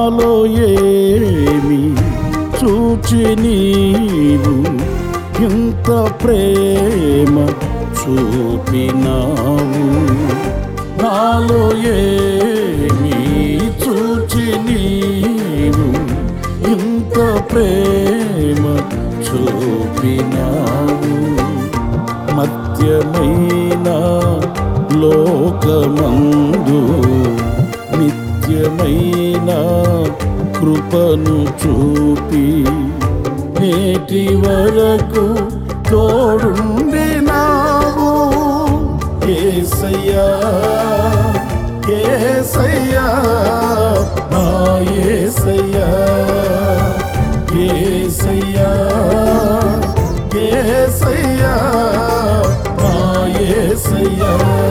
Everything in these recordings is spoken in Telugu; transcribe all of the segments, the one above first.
నాలో ఏమి చూచి నీవు ఇంత ప్రేమ చూపినావు నాలో ఏమి చూచి నీవు ఇంత ప్రేమ చూపినావు మధ్యమైన లోకమందు నిత్యమైన కృపను చూపి నేటి వరకు తోడుండినావు ఏసయ్యా ఏసయ్యా నా ఏసయ్యా ఏసయ్యా ఏసయ్యా నా ఏసయ్యా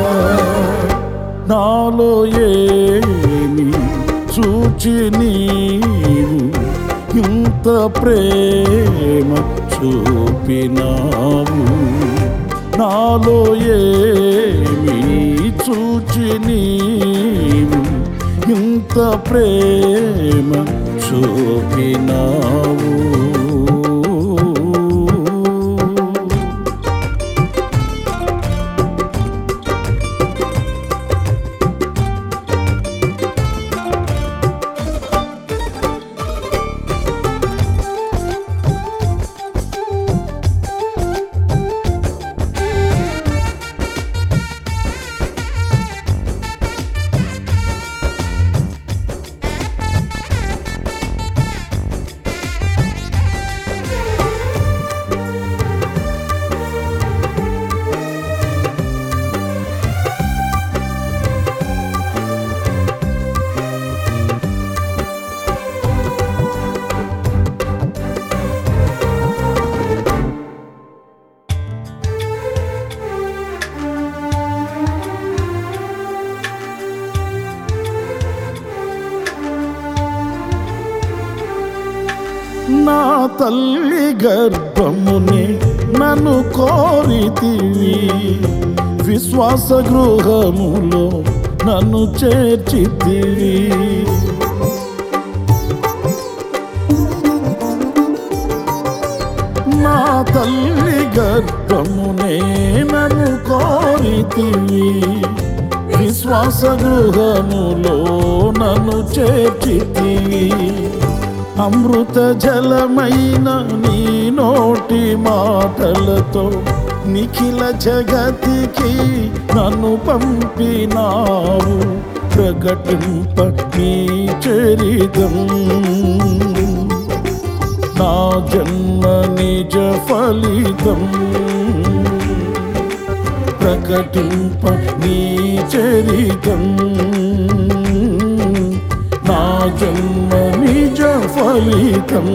నాలో ఏమి చూచి నీవు ఇంత ప్రేమ చూపినావు నాలో ఏమి చూచి నీవు ఇంత ప్రేమ చూపినావు నా తల్లి గర్భమునే నన్ను కోరితివి విశ్వాస గృహములో నన్ను చేర్చితివి నా తల్లి గర్భమునే నన్ను కోరితివి విశ్వాస గృహములో నన్ను చేర్చితివి అమృత జలమైన నీ నోటి మాటలతో నిఖిల జగతికి నన్ను పంపినావు ప్రకటింప నీ చరితం నా జన్మ నిజ ఫలితం ప్రకటింప నీ చరితం నా జన్మ నిజ ఫలితం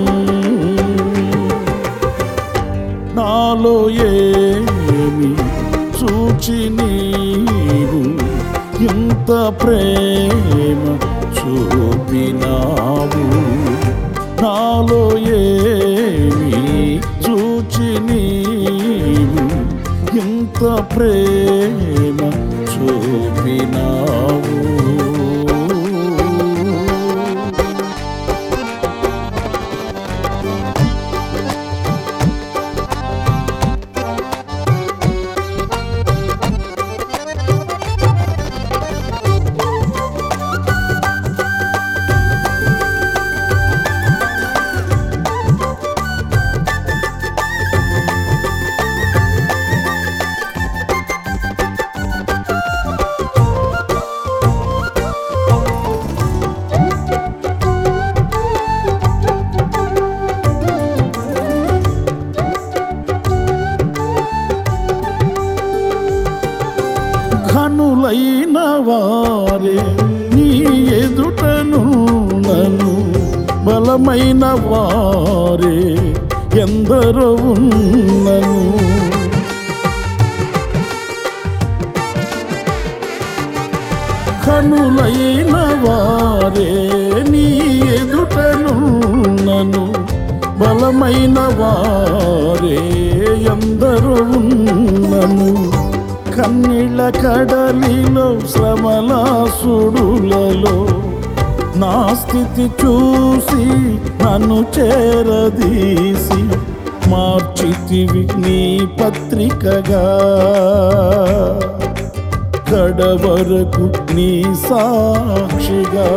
నాలో ఏమి చూచి నీవు ఇంత ప్రేమ చూపినావు నాలో ఏమి చూచి నీవు ఇంత ప్రేమ చూపినావు ఘనులైన వారే నీ ఎదుటను నన్ను బలమైన వారే ఎందరో ఉన్నను కనులైన వారే నీ ఎదుటను నన్ను బలమైన వారే ఎందరో ఉన్నను కన్నీళ్ళ కడలిలో శ్రమల సుడులలో నా స్థితి చూసి నన్ను చేరదీసి మార్చితివి నీ పత్రికగా కడవరకు నీ సాక్షిగా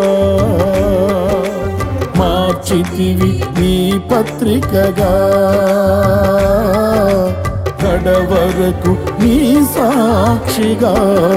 మార్చితివి నీ పత్రికగా కడవరకు నీ సాక్షిగా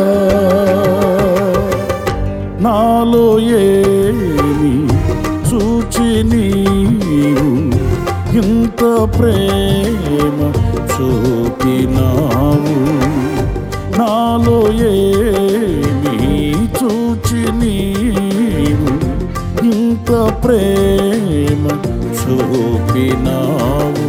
నాలో ఏమి చూచి నీవు ఇంత ప్రేమ చూపినావు నాలో ఏమి చూచి నీవు ఇంత ప్రేమ చూపినావు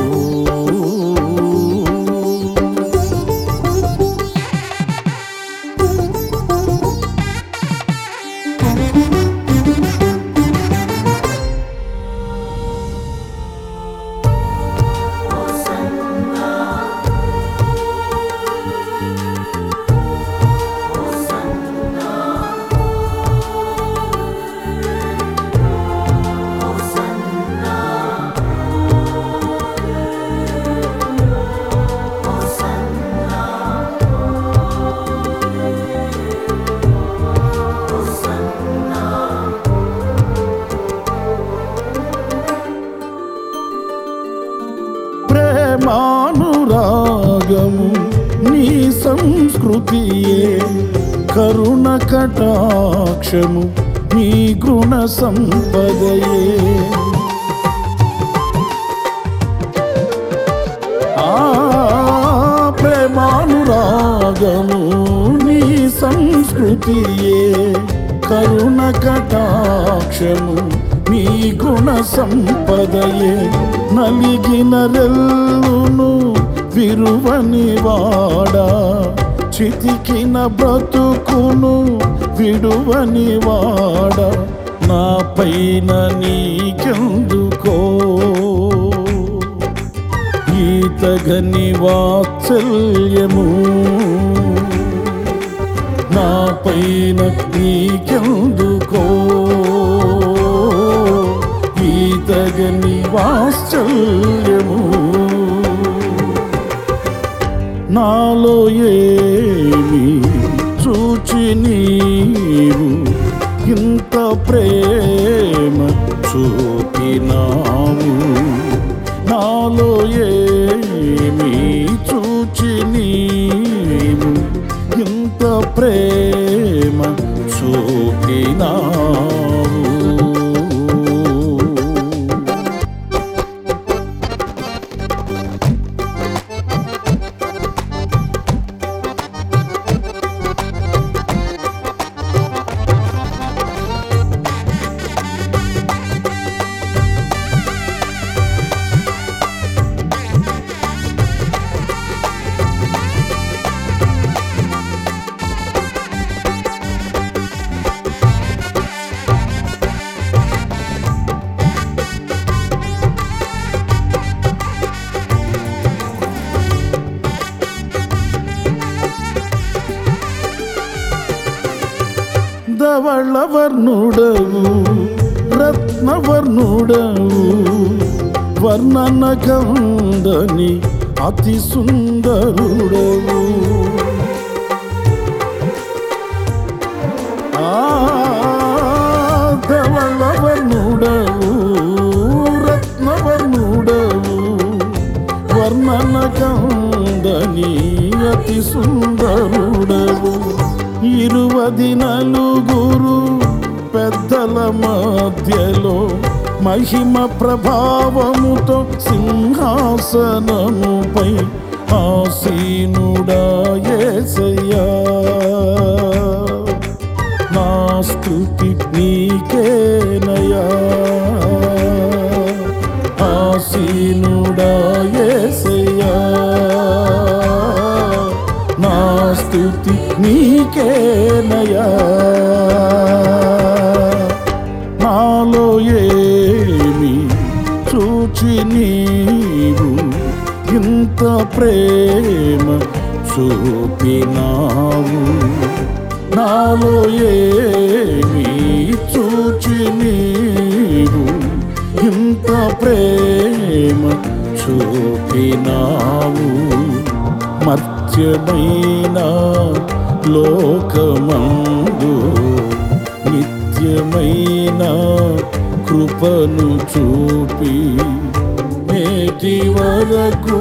ప్రేమానురాగము నీ సంస్కృతియే కరుణ కటాక్షము నీ గుణ సంపదయే ఆ ప్రేమానురాగము నీ సంస్కృతియే కరుణ కటాక్షము నీ గుణ సంపదయే నలిగిన రెల్లును విరువని వాడా చితికిన బ్రతుకును విడువని వాడా నా పైన నీకెందుకో ఈతగని వాత్సల్యము నా పైన నీకెందుకో ఈతగని వాత్సల్యము నాలో ఏమి చూచి నీవు ఇంత ప్రేమ చూపినావు నాలో ఏమి చూచి నీవు ఇంత ప్రేమ చూపినావు ధవళవర్ణుడవు రత్నవర్ణుడవు వర్ణన కందని అతి సుందరుడవు ఆ ధవళవర్ణుడవు రత్నవర్ణుడవు వర్ణన కందని అతి సుందరుడవు ఇరువది నలుగురు పెద్దల మధ్యలో మహిమ ప్రభావముతో సింహాసనముపై ఆసీనుడా యేసయ్యా నా స్తుతి నీకేనయా ఆసీనుడా యేసయ్యా నా స్తుతి నీకేనయా నాలో ఏమి చూచి నీవు ఇంత ప్రేమ చూపినావు నాలో ఏమి చూచి చూచి నీవు ఇంత ప్రేమ చూపినావు మత్యమైన లోకమందు నిత్యమైన కృపను చూపి నేటి వరకు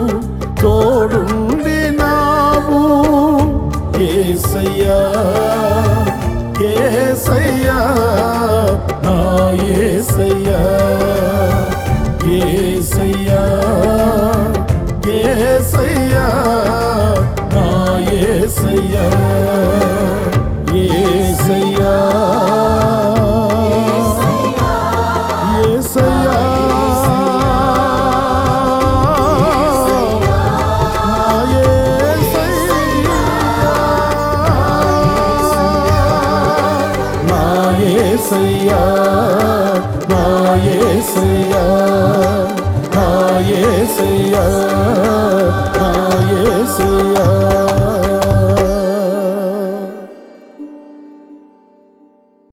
తోడుండినావు ఏసయ్యా ఏసయ్యా నా ఏసయ్యా ఏసయ్యా ఏసయ్యా నా ఏసయ్యా ఏసయ్యా ఏసయ్యా నా ఏసయ్యా నా ఏసయ్యా నా ఏసయ్యా